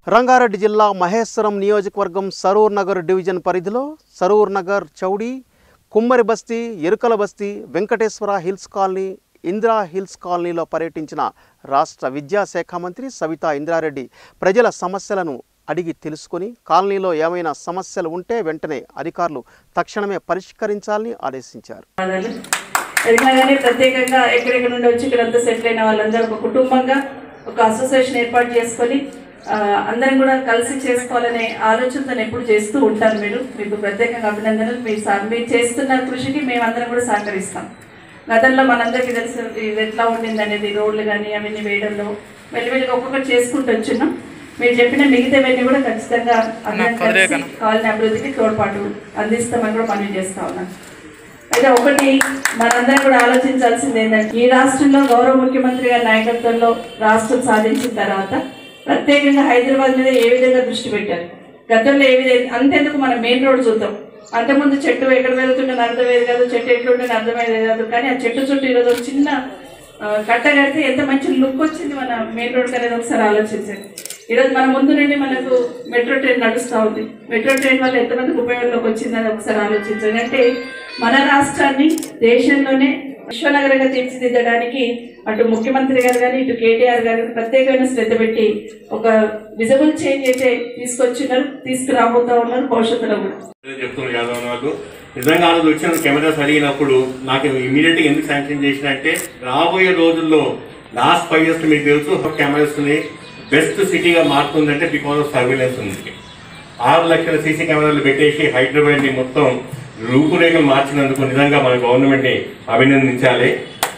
రంగారెడ్డి జిల్లా మహేశ్వరం నియోజకవర్గం సరూర్ నగర్ డివిజన్ పరిధిలో సరూర్ నగర్ చౌడి కుమ్మరి Basti Erukala Basti Venkateshwara Hills Colony Indira Hills కాలనీలో పర్యటించిన రాష్ట్ర విద్యాశాఖ మంత్రి సవితా ఇంద్రారెడ్డి ప్రజల సమస్యలను అడిగి తెలుసుకొని కాలనీలో ఏమైనా సమస్యలు ఉంటే వెంటనే అధికారులు తక్షణమే పరిష్కరించాలని ఆదేశించారు ధన్యవాదాలు ఎలాగనే ప్రత్యేకంగా ఎక్కడెక్కడ నుండి వచ్చి ఇక్కడంతా సెటిల్ అయిన వాళ్ళందరూ ఒక కుటుంబంగా ఒక అసోసియేషన్ ఏర్పాటు చేసుకొని ఆ, అందరం కూడా కలిసి చేసుకోవాలనే ఆలోచనతో ఎప్పుడు చేస్తూ ఉంటారు మీరు మీకు ప్రత్యేకంగా అభినందనలు మీ సా- మీరు చేస్తున్న కృషికి మేమందరం కూడా సహకరిస్తాం గతంలో మనందరికీ తెలుసు ఇది ఎట్లా ఉండింది అనేది రోడ్లు కానీ అవన్నీ వేయడంలో మెల్లిమెల్లిగా ఒక్కొక్కటి చేసుకుంటూ వచ్చినాం మీరు చెప్పిన మిగతావన్నీ కూడా ఖచ్చితంగా అందరం కలిసి కాలనీ అభివృద్ధికి తోడ్పాటు అందిస్తామని కూడా మనవి చేస్తా ఉన్నాం అయితే ఒకటి మనందరం కూడా ఆలోచించాల్సింది ఏంటంటే ఈ రాష్ట్రంలో గౌరవ ముఖ్యమంత్రి గారి నాయకత్వంలో రాష్ట్రం సాధించిన తర్వాత ప్రత్యేకంగా హైదరాబాద్ మీద ఏ విధంగా దృష్టి పెట్టారు గతంలో ఏ విధంగా అంతెందుకు మనం మెయిన్ రోడ్ చూద్దాం అంతకుముందు చెట్టు ఎక్కడ వెళ్తుంటే అర్థమయ్యేది కాదు చెట్టు ఎట్లుంటే అర్థమయ్యేది కాదు కానీ ఆ చెట్టు చుట్టూ ఈరోజు ఒక చిన్న ఆ, కట్ట కడితే ఎంత మంచి లుక్ వచ్చింది మన మెయిన్ రోడ్ అనేది ఒకసారి ఆలోచించండి ఈరోజు మన ముందు నుండి మనకు మెట్రో ట్రైన్ నడుస్తూ ఉంది మెట్రో ట్రైన్ వల్ల ఎంతమందికి ఉపయోగంలోకి వచ్చిందని ఒకసారి ఆలోచించండి అంటే మన రాష్ట్రాన్ని దేశంలోనే విశ్వనగరంగా తీర్చిదిద్దడానికి అటు ముఖ్యమంత్రి గారు కానీ ఇటు కేటీఆర్ గారు ప్రత్యేకమైన శ్రద్ధ పెట్టి ఒక విజబుల్ చేంజ్ అయితే తీసుకొచ్చినారు తీసుకురాబోతా ఉన్నారు భవిష్యత్తులో కూడా అదే చెప్తున్నారు యాదవ్ నాకు నిజంగా ఆ రోజు వచ్చిన కెమెరాస్ అడిగినప్పుడు నాకు ఇమీడియట్ గా ఎందుకు శాంక్షన్ చేసిన అంటే రాబోయే రోజుల్లో లాస్ట్ ఫైవ్ ఇయర్స్ మీకు తెలుసు కెమెరాస్ ని బెస్ట్ సిటీగా మారుతుందంటే బికాస్ ఆఫ్ సర్వేలెన్స్ ఉంది ఆరు లక్షల సీసీ కెమెరాలు పెట్టేసి హైదరాబాద్ ని మొత్తం రూపురేఖలు మార్చినందుకు నిజంగా మన గవర్నమెంట్ ని అభినందించాలి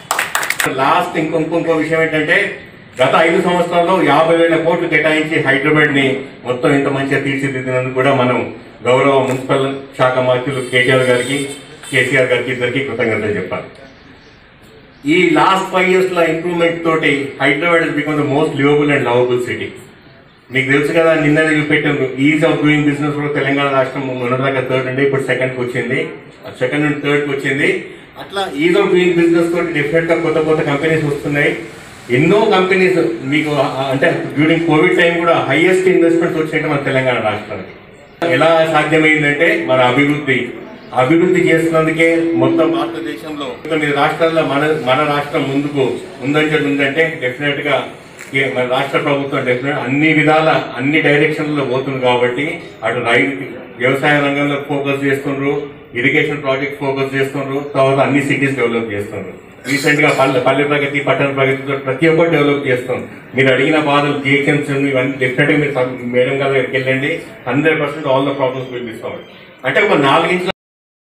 లాస్ట్ ఇంకో ఇంకో విషయం ఏంటంటే గత ఐదు సంవత్సరాల్లో యాభై వేల కోట్లు కేటాయించి హైదరాబాద్ ని మొత్తం ఇంత మంచిగా తీర్చిదిద్దినందుకు కూడా మనం గౌరవ మున్సిపల్ శాఖ మంత్రులు కేటీఆర్ గారికి కేసీఆర్ గారికి ఇద్దరికి కృతజ్ఞతలు చెప్పాలి ఈ లాస్ట్ ఫైవ్ ఇయర్స్ లో ఇంప్రూవ్మెంట్ తోటి Hyderabad is become the most livable and lovable city మీకు తెలుసు కదా నిన్న చూపెట్టాను ఈజ్ ఆఫ్ డూయింగ్ బిజినెస్ కూడా తెలంగాణ రాష్ట్రం మొన్నదాకా థర్డ్ ఉండే ఇప్పుడు సెకండ్ కి వచ్చింది సెకండ్ నుండి థర్డ్ కి వచ్చింది అట్లా ఈజ్ ఆఫ్ డూయింగ్ బిజినెస్ తోటి డెఫినెట్ గా కొత్త కొత్త కంపెనీస్ వస్తున్నాయి ఎన్నో కంపెనీస్ మీకు ఆ, అంటే డ్యూరింగ్ కోవిడ్ టైం కూడా హైయెస్ట్ ఇన్వెస్ట్మెంట్స్ వచ్చాయంటే మన తెలంగాణ రాష్ట్రానికి ఎలా సాధ్యమైందంటే మన అభివృద్ధి అభివృద్ధి చేస్తున్నందుకే మొత్తం భారతదేశంలో తొమ్మిది రాష్ట్రాల్లో మన మన రాష్ట్రం ముందుకు ముందంజలు ఉందంటే డెఫినెట్ గా ఈ మన రాష్ట్ర ప్రభుత్వం డెఫినెట్ అన్ని విధాల అన్ని డైరెక్షన్లో పోతుంది కాబట్టి అటు రైతు వ్యవసాయ రంగంలో ఫోకస్ చేస్తున్నారు ఇరిగేషన్ ప్రాజెక్ట్ ఫోకస్ చేస్తున్నారు తర్వాత అన్ని సిటీస్ డెవలప్ చేస్తున్నారు రీసెంట్ గా పల్లె పల్లె ప్రగతి పట్టణ ప్రగతితో ప్రతి ఒక్కటి డెవలప్ చేస్తాం మీరు అడిగిన బాధలు జిహెచ్ఎంసీ ఇవన్నీ డెఫినెట్ గా మీరు మేడం గారి దగ్గరికి వెళ్ళండి hundred percent all the problems will be solve అంటే ఒక నాలుగించిన